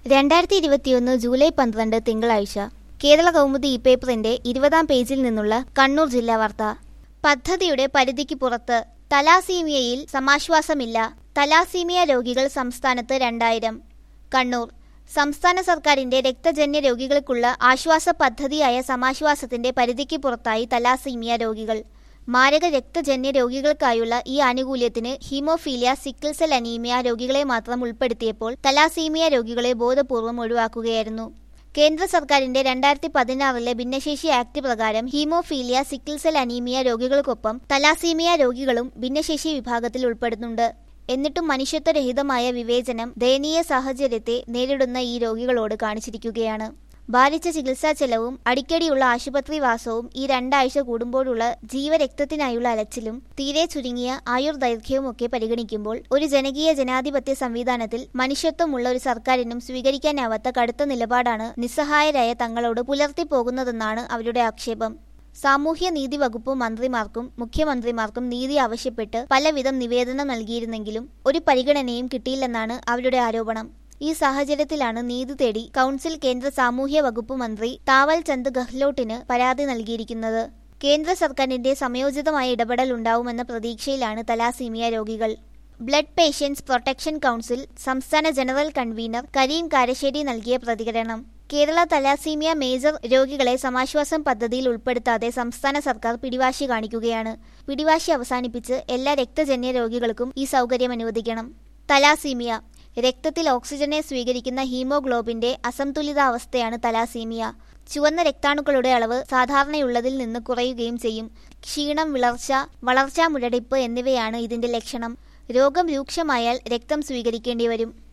രണ്ടായിരത്തി ഇരുപത്തിയൊന്ന് ജൂലൈ പന്ത്രണ്ട് തിങ്കളാഴ്ച കേരള കൗമുദി ഇ പേപ്പറിന്റെ ഇരുപതാം പേജിൽ നിന്നുള്ള കണ്ണൂർ ജില്ലാ വാർത്ത പദ്ധതിയുടെ പരിധിക്ക് പുറത്ത് തലാസീമിയയിൽ സമാശ്വാസമില്ല തലാസീമിയ രോഗികൾ സംസ്ഥാനത്ത് രണ്ടായിരം കണ്ണൂർ സംസ്ഥാന സർക്കാരിന്റെ രക്തജന്യ രോഗികൾക്കുള്ള ആശ്വാസ പദ്ധതിയായ സമാശ്വാസത്തിന്റെ പരിധിക്ക് പുറത്തായി തലാസീമിയ രോഗികൾ മാരക രക്തജന്യ രോഗികൾക്കായുള്ള ഈ ആനുകൂല്യത്തിന് ഹീമോഫീലിയ സിക്കിൾ സെൽ അനീമിയ രോഗികളെ മാത്രം ഉൾപ്പെടുത്തിയപ്പോൾ തലാസീമിയ രോഗികളെ ബോധപൂർവം ഒഴിവാക്കുകയായിരുന്നു കേന്ദ്ര സർക്കാരിന്റെ രണ്ടായിരത്തി പതിനാറിലെ ഭിന്നശേഷി ആക്ട് പ്രകാരം ഹീമോഫീലിയ സിക്കിൾ സെൽ അനീമിയ രോഗികൾക്കൊപ്പം തലാസീമിയ രോഗികളും ഭിന്നശേഷി വിഭാഗത്തിൽ ഉൾപ്പെടുന്നുണ്ട് എന്നിട്ടും മനുഷ്യത്വരഹിതമായ വിവേചനം ദയനീയ സാഹചര്യത്തെ നേരിടുന്ന ഈ രോഗികളോട് കാണിച്ചിരിക്കുകയാണ് ഭാരിച്ച ചികിത്സാ ചെലവും അടിക്കടിയുള്ള ആശുപത്രിവാസവും ഈ രണ്ടാഴ്ച കൂടുമ്പോഴുള്ള ജീവരക്തത്തിനായുള്ള അലച്ചിലും തീരെ ചുരുങ്ങിയ ആയുർദൈർഘ്യവും ഒക്കെ പരിഗണിക്കുമ്പോൾ ഒരു ജനകീയ ജനാധിപത്യ സംവിധാനത്തിൽ മനുഷ്യത്വമുള്ള ഒരു സർക്കാരിനും സ്വീകരിക്കാനാവാത്ത കടുത്ത നിലപാടാണ് നിസ്സഹായരായ തങ്ങളോട് പുലർത്തിപ്പോകുന്നതെന്നാണ് അവരുടെ ആക്ഷേപം സാമൂഹ്യ നീതി വകുപ്പ് മന്ത്രിമാർക്കും മുഖ്യമന്ത്രിമാർക്കും നീതി ആവശ്യപ്പെട്ട് പലവിധം നിവേദനം നൽകിയിരുന്നെങ്കിലും ഒരു പരിഗണനയും കിട്ടിയില്ലെന്നാണ് അവരുടെ ആരോപണം ഈ സാഹചര്യത്തിലാണ് നീതി തേടി കൗൺസിൽ കേന്ദ്ര സാമൂഹ്യ വകുപ്പ് മന്ത്രി താവൽ ചന്ദ് ഗെഹ്ലോട്ടിന് പരാതി നൽകിയിരിക്കുന്നത് കേന്ദ്ര സർക്കാരിന്റെ സമയോചിതമായ ഇടപെടൽ ഉണ്ടാവുമെന്ന പ്രതീക്ഷയിലാണ് തലാസീമിയ രോഗികൾ ബ്ലഡ് പേഷ്യൻസ് പ്രൊട്ടക്ഷൻ കൗൺസിൽ സംസ്ഥാന ജനറൽ കൺവീനർ കരീം കാരശ്ശേരി നൽകിയ പ്രതികരണം കേരള തലാസീമിയ മേജർ രോഗികളെ സമാശ്വാസം പദ്ധതിയിൽ ഉൾപ്പെടുത്താതെ സംസ്ഥാന സർക്കാർ പിടിവാശി കാണിക്കുകയാണ് പിടിവാശി അവസാനിപ്പിച്ച് എല്ലാ രക്തജന്യ രോഗികൾക്കും ഈ സൗകര്യം അനുവദിക്കണം തലാസീമിയ രക്തത്തിൽ ഓക്സിജനെ സ്വീകരിക്കുന്ന ഹീമോഗ്ലോബിന്റെ അസന്തുലിതാവസ്ഥയാണ് തലാസീമിയ ചുവന്ന രക്താണുക്കളുടെ അളവ് സാധാരണയുള്ളതിൽ നിന്ന് കുറയുകയും ചെയ്യും ക്ഷീണം വിളർച്ച വളർച്ചാ മുരടിപ്പ് എന്നിവയാണ് ഇതിന്റെ ലക്ഷണം രോഗം രൂക്ഷമായാൽ രക്തം സ്വീകരിക്കേണ്ടി വരും